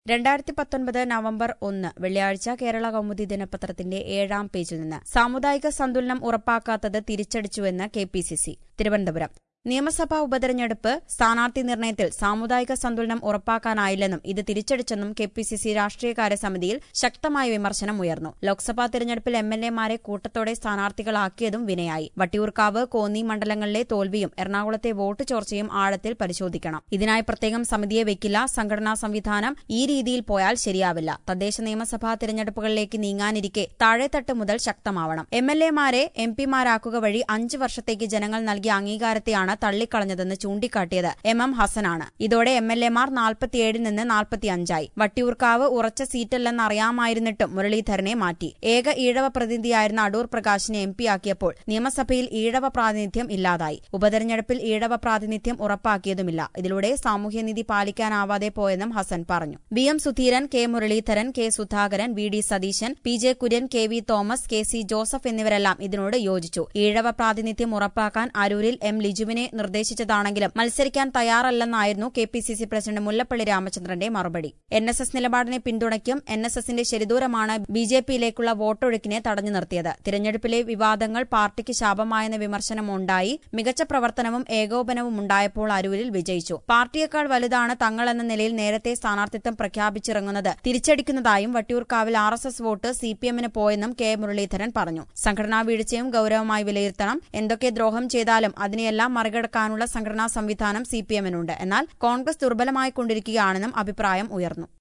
രണ്ടായിരത്തി പത്തൊൻപത് നവംബർ ഒന്ന് വെള്ളിയാഴ്ച കേരള കൗമുദി ദിനപത്രത്തിന്റെ ഏഴാം പേജിൽ നിന്ന് സാമുദായിക സന്തുലനം ഉറപ്പാക്കാത്തത് തിരിച്ചടിച്ചുവെന്ന് K P C C Thiruvananthapuram നിയമസഭാ ഉപതെരഞ്ഞെടുപ്പ് സ്ഥാനാർത്ഥി നിർണയത്തിൽ സാമുദായിക സന്തുലനം ഉറപ്പാക്കാനായില്ലെന്നും ഇത് തിരിച്ചടിച്ചെന്നും കെ പി സി സി രാഷ്ട്രീയകാര്യ സമിതിയിൽ ശക്തമായ വിമർശനം ഉയർന്നു ലോക്സഭാ തെരഞ്ഞെടുപ്പിൽ എം എൽ എമാരെ കൂട്ടത്തോടെ സ്ഥാനാർത്ഥികളാക്കിയതും വിനയായി വട്ടിയൂർക്കാവ് കോന്നി മണ്ഡലങ്ങളിലെ തോൽവിയും എറണാകുളത്തെ വോട്ട് ചോർച്ചയും ആഴത്തിൽ പരിശോധിക്കണം ഇതിനായി പ്രത്യേകം സമിതിയെ വെക്കില്ല സംഘടനാ സംവിധാനം ഈ രീതിയിൽ പോയാൽ ശരിയാവില്ല തദ്ദേശ നിയമസഭാ തെരഞ്ഞെടുപ്പുകളിലേക്ക് നീങ്ങാനിരിക്കെ താഴെത്തട്ട് മുതൽ ശക്തമാവണം എം എൽ എമാരെ എം പിമാരാക്കുക വഴി അഞ്ച് വർഷത്തേക്ക് ജനങ്ങൾ നൽകിയ അംഗീകാരത്തെയാണ് തള്ളിക്കളഞ്ഞതെന്ന് ചൂണ്ടിക്കാട്ടിയത് എം എം ഹസനാണ് ഇതോടെ എം എൽ എമാർ നാൽപ്പത്തിയേഴിൽ നിന്ന് നാൽപ്പത്തിയഞ്ചായി വട്ടിയൂർക്കാവ് ഉറച്ച സീറ്റല്ലെന്നറിയാമായിരുന്നിട്ടും മുരളീധരനെ മാറ്റി ഏക ഈഴവ പ്രതിനിധിയായിരുന്ന അടൂർ പ്രകാശിനെ എം പിയാക്കിയപ്പോൾ നിയമസഭയിൽ ഈഴവ പ്രാതിനിധ്യം ഇല്ലാതായി ഉപതെരഞ്ഞെടുപ്പിൽ ഈഴവ പ്രാതിനിധ്യം ഉറപ്പാക്കിയതുമില്ല ഇതിലൂടെ സാമൂഹ്യനീതി പാലിക്കാനാവാതെ പോയെന്നും ഹസൻ പറഞ്ഞു V M Sudheeran K Muraleedharan K Sudhakaran V D Satheesan P J Kurien K V Thomas K C Joseph എന്നിവരെല്ലാം ഇതിനോട് യോജിച്ചു ഈഴവ പ്രാതിനിധ്യം ഉറപ്പാക്കാൻ അരൂരിൽ എം ലിജുവിനെ നിർദ്ദേശിച്ചതാണെങ്കിലും മത്സരിക്കാൻ തയ്യാറല്ലെന്നായിരുന്നു K P C C president Mullappally രാമചന്ദ്രന്റെ മറുപടി എൻ എസ് എസ് നിലപാടിനെ പിന്തുണയ്ക്കും എൻ എസ് എസിന്റെ ശരിദൂരമാണ് ബി ജെ പിയിലേക്കുള്ള വോട്ടൊഴുക്കിനെ തടഞ്ഞു നിർത്തിയത് തിരഞ്ഞെടുപ്പിലെ വിവാദങ്ങൾ പാർട്ടിക്ക് ശാപമായെന്ന വിമർശനമുണ്ടായി മികച്ച പ്രവർത്തനവും ഏകോപനവും ഉണ്ടായപ്പോൾ അരൂരിൽ വിജയിച്ചു പാർട്ടിയേക്കാൾ വലുതാണ് തങ്ങളെന്ന നിലയിൽ നേരത്തെ സ്ഥാനാർത്ഥിത്വം പ്രഖ്യാപിച്ചിറങ്ങുന്നത് തിരിച്ചടിക്കുന്നതായും വട്ടിയൂർക്കാവിൽ R S S vote C P എമ്മിന് പോയെന്നും കെ മുരളീധരൻ പറഞ്ഞു സംഘടനാ വീഴ്ചയും ഗൌരവമായി വിലയിരുത്തണം എന്തൊക്കെ ദ്രോഹം ചെയ്താലും അതിനെയെല്ലാം മറികടക്കാനുള്ള സംഘടനാ സംവിധാനം സി പി എമ്മിനുണ്ട് എന്നാൽ കോൺഗ്രസ് ദുർബലമായിക്കൊണ്ടിരിക്കുകയാണെന്നും അഭിപ്രായം ഉയർന്നു